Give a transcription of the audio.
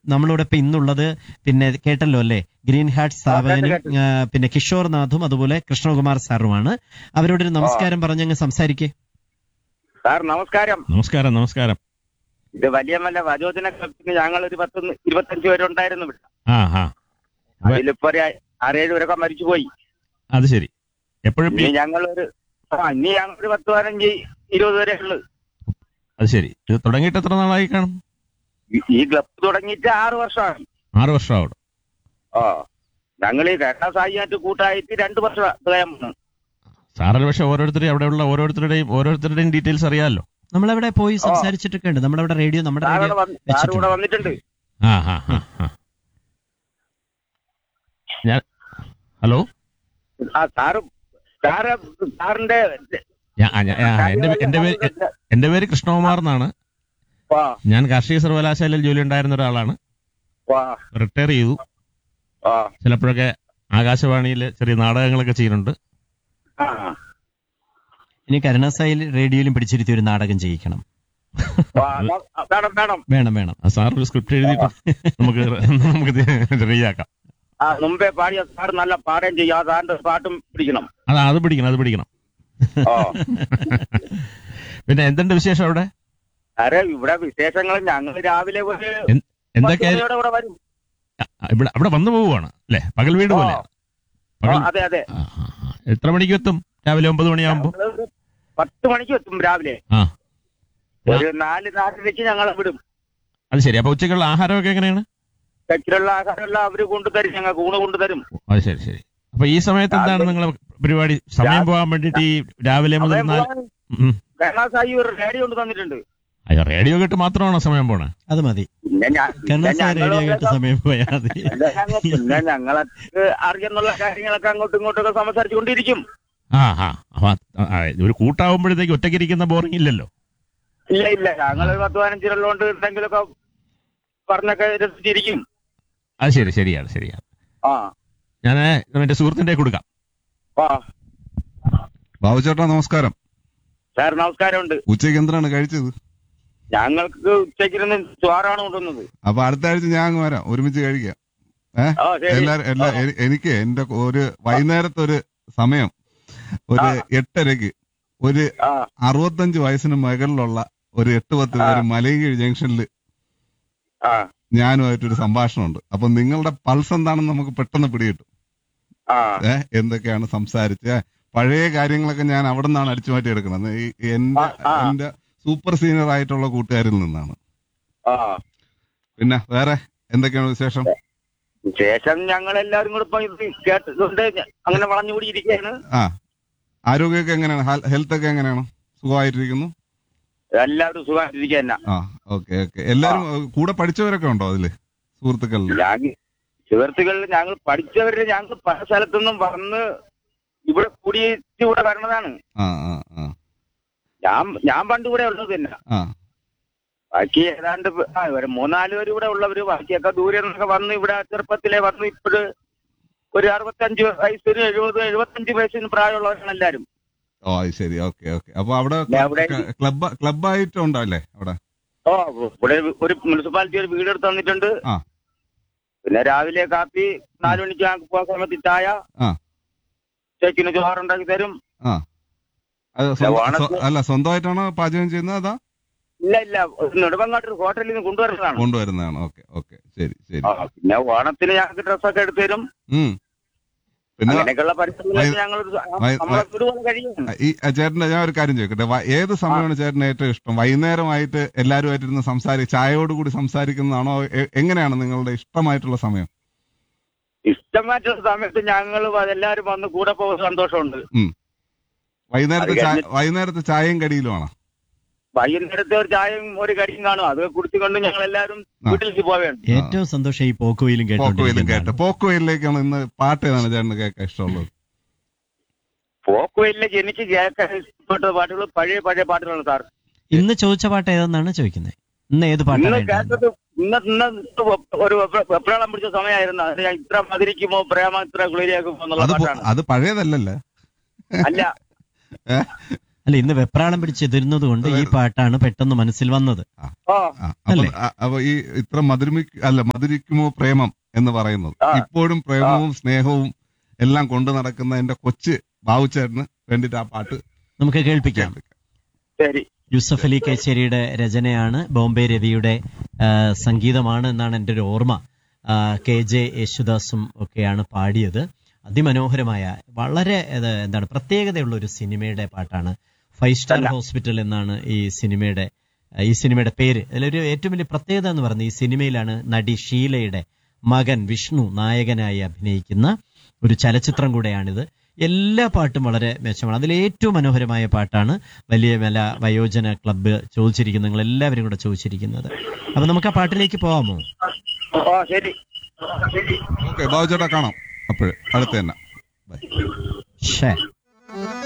നമ്മളോട് ഇപ്പൊ ഇന്നുള്ളത് പിന്നെ കേട്ടല്ലോ അല്ലേ ഗ്രീൻ ഹാർട്ട് സ്ഥാപകനും കേട്ടു. ആ, പിന്നെ കിഷോർ നാഥും അതുപോലെ കൃഷ്ണകുമാർ സാറുമാണ് അവരോടൊരു നമസ്കാരം പറഞ്ഞങ്ങ് സംസാരിക്കേ സാർ നമസ്കാരം നമസ്കാരം നമസ്കാരം ഇത് വലിയ മല്ല വജോജന ക്ലബിന് ഞങ്ങൾ ഒരു പത്ത് ഇരുപത്തഞ്ച് പേരുണ്ടായിരുന്നു ഇവിടെ ആ ആ അപ്പൊ- അതിലിപ്പോ ഒരു ആറേഴ് പേരൊക്കെ മരിച്ചുപോയി അത് ശരി എപ്പോഴും ഇനി ഞങ്ങളൊരു ആ ഇനി ഞങ്ങൾ ഒരു പത്ത് പതിനഞ്ച് ഇരുപത് വരെ ഉള്ളു അത് ശരി ഇത് തുടങ്ങിയിട്ട് എത്ര നാളായി കാണും ഈ- ഈ ക്ലബ് തുടങ്ങിയിട്ട് ആറ് വർഷമായി ആറ് വർഷം അവിടെ ആ ഞങ്ങൾ ഈ കേരള സാഹിയായിട്ട് കൂട്ടായിട്ട് രണ്ട് വർഷം ഇത്രയും വന്നു. സാറിന് പക്ഷെ ഓരോരുത്തരെയും അവിടെയുള്ള ഓരോരുത്തരുടെയും ഓരോരുത്തരുടെയും ഡീറ്റെയിൽസ് അറിയാമല്ലോ നമ്മളവിടെ പോയി സംസാരിച്ചിട്ടൊക്കെ ഉണ്ട് നമ്മളവിടെ റേഡിയോ നമ്മുടെ സാർ റേഡിയോ ഇവിടെ വന്ന്- സാർ ഇവിടെ വന്നിട്ടുണ്ട് ആ ആ ആ ആ ഞാൻ ഹലോ ആ സാറ് സാറ് സാറിന്റെ ഞാൻ- ആ, ഞാൻ- ആ, എന്റെ പേ- എന്റെ പേര് എന്റെ പേര് കൃഷ്ണകുമാർ എന്നാണ് വാ ഞാൻ കാർഷിക സർവകലാശാലയിൽ ജോലി ഉണ്ടായിരുന്ന ഒരാളാണ് വാ റിട്ടയർ ചെയ്തു ആ ചിലപ്പോഴൊക്കെ ആകാശവാണിയിൽ ചെറിയ നാടകങ്ങളൊക്കെ ചെയ്യുന്നുണ്ട് ആ ഇനി കരുണാസായിൽ റേഡിയോയിലും പിടിച്ചിരുത്തി ഒരു നാടകം ചെയ്യിക്കണം വാ, വേണം വേണം വേണം വേണം ആ സാർ ഒരു സ്ക്രിപ്റ്റ് എഴുതിയിട്ട് നമുക്ക് നമുക്ക് റെഡിയാക്കാം ആ മുമ്പേ പാടിയ സാർ നല്ല പാടുകയും ചെയ്യും ആ സാറിന്റെ പാട്ടും പിടിക്കണം അത് അത് പിടിക്കണം അത് പിടിക്കണം ഓ പിന്നെ എന്തുണ്ട് വിശേഷം അവിടെ അരെ ഇവിടെ വിശേഷങ്ങൾ ഞങ്ങൾ രാവിലെ ഒരു എന്ത്- എന്തൊക്കെ പത്ത് മണിയോടെ ഇവിടെ വരും ആ, ഇവിടെ അവിടെ വന്നു പോവുകയാണ് അല്ലേ പകൽ വീട് പോലെ ആ, പകൽ അതെ അതെ ആ, ആ, ആ. എത്ര മണിക്ക് എത്തും രാവിലെ ഒമ്പത് മണിയാകുമ്പോ ഞങ്ങളൊരു പത്ത് മണിക്ക് എത്തും രാവിലെ ആ ഒരു നാല് നാലരയ്ക്ക് ഞങ്ങൾ വിടും അത് ശരി അപ്പൊ ഉച്ചക്കുള്ള ആഹാരമൊക്കെ എങ്ങനെയാണ് തെക്കിലുള്ള ആഹാരമുള്ള അവര് കൊണ്ടുതരും ഞങ്ങൾക്ക് ഊണ് കൊണ്ടുതരും അത് ശരി ശരി അപ്പൊ ഈ സമയത്ത് എന്താണ് നിങ്ങളെ പരിപാടി സമയം പോകാൻ വേണ്ടിട്ട് ഈ രാവിലെ മുതൽ നാല് ഉം. കരുണാസായി ഒരു റേഡിയോ കൊണ്ട് തന്നിട്ടുണ്ട് അയ്യോ റേഡിയോ കേട്ട് മാത്രമാണോ സമയം പോണേ അത് മതി പിന്നെ ഞാൻ- പിന്നെ കരുണാസായി ഞങ്ങള് റേഡിയോ കേട്ട് സമയം പോയാൽ മതി പിന്നെ ഞങ്ങ- പിന്നെ ഞങ്ങളൊക്കെ അറിയുന്നുള്ള കാര്യങ്ങളൊക്കെ അങ്ങോട്ടും ഇങ്ങോട്ടൊക്കെ സംസാരിച്ചുകൊണ്ടിരിക്കും ആ ആ അപ്പൊ ആ, ആ, ഒരു കൂട്ടാവുമ്പോഴത്തേക്ക് ഒറ്റയ്ക്കിരിക്കുന്ന ബോറിംഗ് ഇല്ലല്ലോ ഇല്ല ഇല്ല ഞങ്ങൾ പത്ത് പതിനഞ്ചിലുള്ളതുകൊണ്ട് എന്തെങ്കിലുമൊക്കെ പറഞ്ഞൊക്കെ രസിച്ചിരിക്കും അത് ശരി ശരിയാണ് ശരിയാണ് ആ ഞാൻ എന്റെ സുഹൃത്തിന്റെ കൊടുക്കാം ആ ബാബുചേട്ടാ നമസ്കാരം സാർ നമസ്കാരമുണ്ട് ഉച്ചയ്ക്ക് എന്തിനാണ് കഴിച്ചത് ഞങ്ങൾക്ക് ഉച്ചയ്ക്കിരുന്ന് ചോറാണ് കൊണ്ടുവന്നത് അപ്പൊ അടുത്ത ആഴ്ച ഞാൻ അങ്ങ് വരാം ഒരുമിച്ച് കഴിക്കാം ഏഹ് ആ ശരി എല്ലാരും എല്ലാ എനി- എനിക്ക് എന്റെ ഒരു വൈകുന്നേരത്തെ ഒരു സമയം ഒരു എട്ടരയ്ക്ക് ഒരു ആ അറുപത്തഞ്ച് വയസ്സിന് മുകളിലുള്ള ഒരു എട്ട് പത്ത് പേര് മലയങ്കീഴ് ജംഗ്ഷനിൽ ആ ഞാനുമായിട്ടൊരു സംഭാഷണമുണ്ട് അപ്പൊ നിങ്ങളുടെ പൾസ് എന്താണെന്ന് നമുക്ക് പെട്ടെന്ന് പിടികിട്ടും ആ ഏഹ് എന്തൊക്കെയാണ് സംസാരിച്ച് ഏ, പഴയ കാര്യങ്ങളൊക്കെ ഞാൻ അവിടെ നിന്നാണ് അടിച്ചു മാറ്റി എടുക്കുന്നത് ഈ എന്റെ ആ, ആ. എന്റെ സൂപ്പർ സീനിയർ ആയിട്ടുള്ള കൂട്ടുകാരിൽ നിന്നാണ് ആ പിന്നെ വേറെ എന്തൊക്കെയാണ് വിശേഷം ശേഷം ഞങ്ങൾ എല്ലാവരും കൂടെ ഇപ്പൊ ഇത് കേട്ടുകൊണ്ട് അങ്ങനെ വളഞ്ഞുകൂടി ഇരിക്കുകയാണ് ആ ആരോഗ്യമൊക്കെ എങ്ങനെയാണ് ഹെൽ- ഹെൽത്ത് ഒക്കെ എങ്ങനെയാണ് സുഖമായിട്ടിരിക്കുന്നു എല്ലാവരും സുഖമായിട്ടിരിക്കുക തന്നെ ആ ഓക്കെ ഓക്കെ എല്ലാരും ഏ, കൂടെ പഠിച്ചവരൊക്കെ ഉണ്ടോ അതില് സുഹൃത്തുക്കളിൽ ഞാൻ സുഹൃത്തുക്കളിൽ ഞങ്ങൾ പഠിച്ചവര് ഞങ്ങൾ പല സ്ഥലത്തുനിന്നും വന്ന് ഇവിടെ കൂടിയിട്ട് ഇവിടെ വരണതാണ് ആ ആ ആ ഞാൻ ഞാൻ പണ്ട് ഇവിടെ ഉള്ളത് തന്നെ ആ ബാക്കി ഏതാണ്ട് പ- ആ, ഒരു മൂന്നാല് പേര് ഇവിടെ ഉള്ളവര് ബാക്കിയൊക്കെ ദൂരെ നിന്നൊക്കെ വന്ന് ഇവിടെ ചെറുപ്പത്തിലെ വന്ന് ഇപ്പോഴ് ഒരു അറുപത്തഞ്ച് വയസ്സിന് എഴുപത് എഴുപത്തഞ്ച് വയസ്സിന് പ്രായമുള്ളവരാണ് എല്ലാരും ഓ അത് ശരി ഓക്കെ ഓക്കെ അപ്പൊ അവിടെ അവിടെ- ക്ലബ് ക്ലബായിട്ടുണ്ടോ അല്ലേ അവിടെ ഓ ഇവിടെ ഒരു മുനിസിപ്പാലിറ്റി ഒരു വീട് എടുത്ത് തന്നിട്ടുണ്ട് ആ. പിന്നെ രാവിലെ കാപ്പി നാലു മണിക്ക് ഞങ്ങൾക്ക് പോകാൻ സമയത്ത് ചായ ആ. ചേക്കിന് ചോറുണ്ടാക്കി തരും ആ അത് സ്വന്തം- ഓണത്തിന്- സ്വ- അല്ല സ്വന്തമായിട്ടാണോ പാചകം ചെയ്യുന്നത് അതാ ഇല്ല ഇല്ല നെടുമങ്ങാട്ട് ഒരു ഹോട്ടലിൽ നിന്ന് കൊണ്ടുവരുന്നതാണ് കൊണ്ടുവരുന്നതാണ് ഓക്കെ ഓക്കെ ശരി ശരി ആ, പിന്നെ ഓണത്തിന് ഞങ്ങൾക്ക് ഡ്രസ്സൊക്കെ എടുത്ത് തരും ഉം പിന്നെ അങ്ങനെയൊക്കെയുള്ള പരിസ്ഥിതി വൈ- ഞങ്ങൾ വൈ- നമ്മളെ വീടുപോലെ കഴിയും ഈ ചേട്ടന്റെ ഞാൻ ഒരു കാര്യം ചോദിക്കട്ടെ വ- ഏത് സമയമാണ് ചേട്ടന് ഏറ്റവും ഇഷ്ടം വൈകുന്നേരമായിട്ട് എല്ലാവരുമായിട്ടിരുന്ന് സംസാരി ചായയോട് കൂടി സംസാരിക്കുന്നതാണോ എ- എങ്ങനെയാണ് നിങ്ങളുടെ ഇഷ്ടമായിട്ടുള്ള സമയം ഇഷ്ടമായിട്ടുള്ള സമയത്ത് ഞങ്ങൾ എല്ലാവരും വന്ന് കൂടെ പോകുന്ന സന്തോഷമുണ്ട് വൈകുന്നേരത്തെ അത് ചായ കഴിഞ്ഞ്- വൈകുന്നേരത്തെ ചായയും കടിയിലുമാണോ വൈകുന്നേരത്തെ ഒരു ചായയും ഒരു കടിയും കാണും അത് കുടിച്ചുകൊണ്ട് ഞങ്ങൾ എല്ലാവരും ആ. വീട്ടിലേക്ക് പോവുകയാണ് ഏറ്റവും സന്തോഷം ഈ പോക്കുവയിലും പോക്കുവയിലും കേട്ട് കേട്ടോണ്ടിരിക്കുന്നതാണ് പോക്കുവയിലേക്കാണ് ഇന്ന് പാട്ട് ഏതാണ് ചേട്ടന് കേൾക്കാൻ ഇഷ്ടമുള്ളത് പോക്കുവയിലേക്ക് എനിക്ക് കേൾക്കാൻ ഇഷ്ടപ്പെട്ട പാട്ടുകൾ പഴയ പഴയ പാട്ടുകളാണ് സാർ ഇന്ന് ചോദിച്ച പാട്ട് ഏതെന്നാണ് ചോദിക്കുന്നത് ഇന്ന് ഏത് ഇന്ന് പാട്ടാണ് കേട്ടത് ഇന്ന് ഇന്ന് ഒരു വെപ്ര- വെപ്രാളം പിടിച്ച സമയമായിരുന്നു അത് ഞാൻ ഇത്ര മധുരിക്കുമോ പ്രേമ ഇത്ര കുളിരിയാക്കുമോ എന്നുള്ള അത് പോ- പാട്ടാണ് അത് പഴയതല്ലല്ലേ അല്ല ഏ? അല്ല ഇന്ന് വെപ്രാളം പിടിച്ചെതിരുന്നത് കൊണ്ട് ഈ പാട്ടാണ് പെട്ടെന്ന് മനസ്സിൽ വന്നത് ആ ആ, അപ്പൊ അല്ലേ? അ- അപ്പൊ ഈ ഇത്ര മധുരമി അല്ല മധുരിക്കുമോ പ്രേമം എന്ന് പറയുന്നത് ആ. ഇപ്പോഴും പ്രേമവും സ്നേഹവും എല്ലാം കൊണ്ടു നടക്കുന്ന എന്റെ കൊച്ച് ബാബുച്ചേട്ടന് വേണ്ടിട്ട് ആ പാട്ട് നമുക്ക് കേൾപ്പിക്കാം കേൾപ്പിക്കാം. ശരി യൂസഫ് അലി കേച്ചേരിയുടെ രചനയാണ് ബോംബെ രവിയുടെ ആ, സംഗീതമാണ് എന്നാണ് എൻ്റെ ഒരു ഓർമ്മ ആ, കെ ജെ യേശുദാസും ഒക്കെയാണ് പാടിയത് അതിമനോഹരമായ വളരെ ഇത് എന്താണ് പ്രത്യേകതയുള്ള ഒരു സിനിമയുടെ പാട്ടാണ് ഫൈവ് സ്റ്റാർ ഹോസ്പിറ്റൽ എന്നാണ് ഈ സിനിമയുടെ ഈ സിനിമയുടെ പേര് അതിലൊരു ഏറ്റവും വലിയ പ്രത്യേകത എന്ന് പറയുന്നത് ഈ സിനിമയിലാണ് നടി ഷീലയുടെ മകൻ വിഷ്ണു നായകനായി അഭിനയിക്കുന്ന ഒരു ചലച്ചിത്രം കൂടെയാണിത് എല്ലാ പാട്ടും വളരെ മെച്ചമാണ് അതിൽ ഏറ്റവും മനോഹരമായ പാട്ടാണ് വലിയ വില വയോജന ക്ലബ്ബ് ചോദിച്ചിരിക്കുന്നത് നിങ്ങൾ എല്ലാവരും കൂടെ ചോദിച്ചിരിക്കുന്നത് അപ്പൊ നമുക്ക് ആ പാട്ടിലേക്ക് പോവാമോ ഓ ശരി ഓക്കെ ബാബുച്ചേട്ടാ കാണാം അപ്പോഴേ അടുത്ത് തന്നെ ബൈ ഷേ